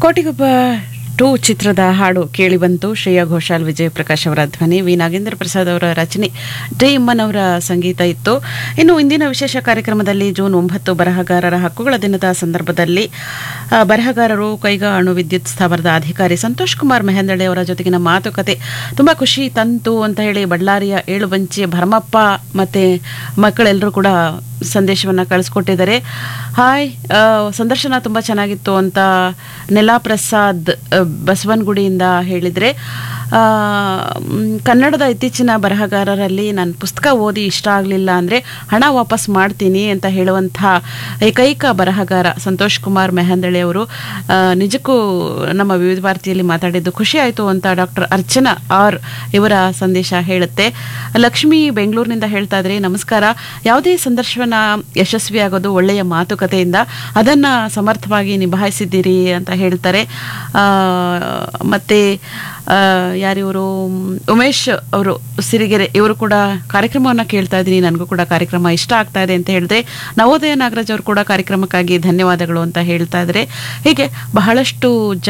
Kotigobba two ಚಿತ್ರದ ಹಾಡು ಕೇಳಿ ಬಂತು ಶ್ರೇಯಾ ಘೋಷಾಲ್ ವಿಜಯ ಪ್ರಕಾಶ್ ಅವರ ಧ್ವನಿ ವಿ ನಾಗೇಂದ್ರ ಪ್ರಸಾದ್ ಅವರ ರಚನೆ ಡಿ ಇಮ್ಮನ್ ಅವರ ಸಂಗೀತ ಇತ್ತು ಇನ್ನು ಇಂದಿನ ವಿಶೇಷ ಕಾರ್ಯಕ್ರಮದಲ್ಲಿ ಜೂನ್ ಒಂಬತ್ತು ಬರಹಗಾರರ ಹಕ್ಕುಗಳ ದಿನದ ಸಂದರ್ಭದಲ್ಲಿ ಆ, ಬರಹಗಾರರು ಕೈಗಾ ಅಣು ವಿದ್ಯುತ್ ಸ್ಥಾವರದ ಅಧಿಕಾರಿ ಸಂತೋಷ್ ಕುಮಾರ್ ಮೆಹಂದಳೆ ಅವರ ಜೊತೆಗಿನ ಮಾತುಕತೆ ತುಂಬಾ ಖುಷಿ ತಂತು ಅಂತ ಹೇಳಿ ಬಳ್ಳಾರಿಯ ಏಳುಬಂಚಿ ಭರಮಪ್ಪ ಮತ್ತೆ ಮಕ್ಕಳೆಲ್ಲರೂ ಕೂಡ ಸಂದೇಶವನ್ನ ಕಳಿಸ್ಕೊಟ್ಟಿದ್ದಾರೆ ಹಾಯ್ ಆ, ಸಂದರ್ಶನ ತುಂಬಾ ಚೆನ್ನಾಗಿತ್ತು ಅಂತ ನೆಲಾ ಪ್ರಸಾದ್ ಆ, ಬಸವನಗುಡಿಯಿಂದ ಹೇಳಿದ್ರೆ ಆ, ಮ್, ಕನ್ನಡದ ಇತ್ತೀಚಿನ ಬರಹಗಾರರಲ್ಲಿ ನಾನು ಪುಸ್ತಕ ಓದಿ ಇಷ್ಟ ಆಗಲಿಲ್ಲ ಅಂದರೆ ಹಣ ವಾಪಸ್ ಮಾಡ್ತೀನಿ ಅಂತ ಹೇಳುವಂಥ ಏಕೈಕ ಬರಹಗಾರ ಸಂತೋಷ್ ಕುಮಾರ್ ಮೆಹಂದಳೆ ಅವರು ಆ, ನಿಜಕ್ಕೂ ನಮ್ಮ ವಿವಿಧ ಭಾರತಿಯಲ್ಲಿ ಮಾತಾಡಿದ್ದು ಖುಷಿ ಆಯಿತು ಅಂತ ಡಾಕ್ಟರ್ ಅರ್ಚನಾ ಆರ್ ಇವರ ಸಂದೇಶ ಹೇಳುತ್ತೆ ಲಕ್ಷ್ಮಿ ಬೆಂಗಳೂರಿನಿಂದ ಹೇಳ್ತಾ ಇದ್ರೆ ನಮಸ್ಕಾರ ಯಾವುದೇ ಸಂದರ್ಶನ ಯಶಸ್ವಿ ಆಗೋದು ಒಳ್ಳೆಯ ಮಾತುಕತೆಯಿಂದ ಅದನ್ನ ಸಮರ್ಥವಾಗಿ ನಿಭಾಯಿಸಿದ್ದೀರಿ ಅಂತ ಹೇಳ್ತಾರೆ ಆ, ಮತ್ತೆ ಆ, ಯಾರಿವರು ಉಮೇಶ್ ಅವರು ಸಿರಿಗೆರೆ ಇವರು ಕೂಡ ಕಾರ್ಯಕ್ರಮವನ್ನು ಕೇಳ್ತಾ ಇದ್ದೀನಿ ನನಗೂ ಕೂಡ ಕಾರ್ಯಕ್ರಮ ಇಷ್ಟ ಆಗ್ತಾ ಇದೆ ಅಂತ ಹೇಳಿದ್ರೆ ನವೋದಯ ನಾಗರಾಜ್ ಅವರು ಕೂಡ ಕಾರ್ಯಕ್ರಮಕ್ಕಾಗಿ ಧನ್ಯವಾದಗಳು ಅಂತ ಹೇಳ್ತಾ ಇದ್ದಾರೆ ಹೀಗೆ ಬಹಳಷ್ಟು